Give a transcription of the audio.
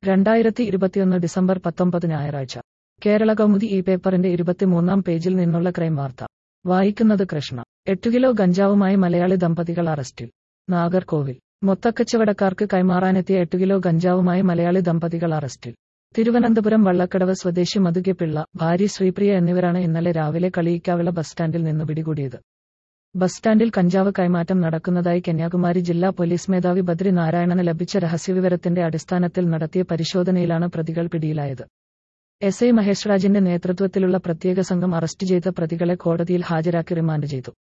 രണ്ടായിരത്തി ഇരുപത്തിയൊന്ന് ഡിസംബർ പത്തൊമ്പത് ഞായറാഴ്ച കേരള കൗമുദി ഈ പേപ്പറിന്റെ ഇരുപത്തിമൂന്നാം പേജിൽ നിന്നുള്ള ക്രൈം വാർത്ത വായിക്കുന്നത് കൃഷ്ണ എട്ടു കിലോ ഗഞ്ചാവുമായി മലയാളി ദമ്പതികൾ അറസ്റ്റിൽ നാഗർകോവിൽ മൊത്തക്കച്ചവടക്കാർക്ക് കൈമാറാനെത്തിയ എട്ടു കിലോ ഗഞ്ചാവുമായി മലയാളി ദമ്പതികൾ അറസ്റ്റിൽ തിരുവനന്തപുരം വള്ളക്കടവ് സ്വദേശി മധുകെ പിള്ള ഭാര്യ ശ്രീപ്രിയ എന്നിവരാണ് ഇന്നലെ രാവിലെ കളിയിക്കാവിള ബസ് സ്റ്റാൻഡിൽ നിന്ന് പിടികൂടിയത് ബസ് സ്റ്റാൻഡിൽ കഞ്ചാവ് കൈമാറ്റം നടക്കുന്നതായി കന്യാകുമാരി ജില്ലാ പോലീസ് മേധാവി ബദ്രി നാരായണന് ലഭിച്ച രഹസ്യവിവരത്തിന്റെ അടിസ്ഥാനത്തിൽ നടത്തിയ പരിശോധനയിലാണ് പ്രതികൾ പിടിയിലായത് എസ് ഐ മഹേഷ് രാജിന്റെ നേതൃത്വത്തിലുള്ള പ്രത്യേക സംഘം അറസ്റ്റ് ചെയ്ത പ്രതികളെ കോടതിയിൽ ഹാജരാക്കി റിമാൻഡ് ചെയ്തു